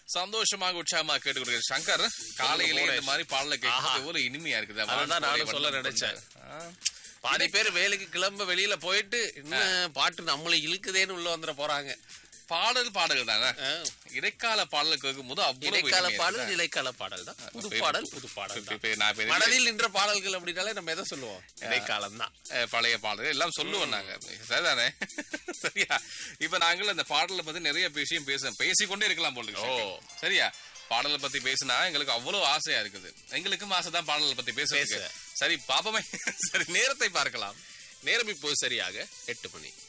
சந்தோஷமாக உற்சாகமா கேட்டு கொடுக்குற சங்கர் காலையில இந்த மாதிரி பாடல கேட்கறது எவ்வளவு இனிமையா இருக்குது அதான் நானும் சொல்ல நினைச்சேன். பாதி பேர் வேலைக்கு கிளம்ப வெளியில போயிட்டு இன்னும் பாட்டு நம்மளை இழுக்குதேன்னு உள்ள வந்துட போறாங்க பாடல் பாடல்கள் தானே ஆ. இடைக்கால பாடல் கேட்கும் போது அவ்வளவு இடைக்கால இனிமையா பாடல் இருக்குது. இடைக்கால பாடல் தான் புது பாடல் புது பாடல் தான் இப்ப நான் இப்ப மனதில் நின்ற பாடல்கள் அப்படின்னாலே நம்ம எதை சொல்லுவோம் இடைக்காலம் தான் அஹ் பழைய பாடல்கள் எல்லாம் சொல்லுவோம் நாங்க சரிதானே சரியா இப்ப நாங்கள் அந்த பாடலை பத்தி நிறைய விஷயம் பேச பேசிக்கொண்டே இருக்கலாம் போல இருக்கு ஓ. சங்கர். சரியா பாடலை பத்தி பேசினா எங்களுக்கு அவ்வளவு ஆசையா இருக்குது எங்களுக்கும் ஆசை தான் பாடலை பத்தி பேச பேச. சரி பாப்பமே சரி நேரத்தை பார்க்கலாம் நேரம் இப்போ சரியாக எட்டு மணி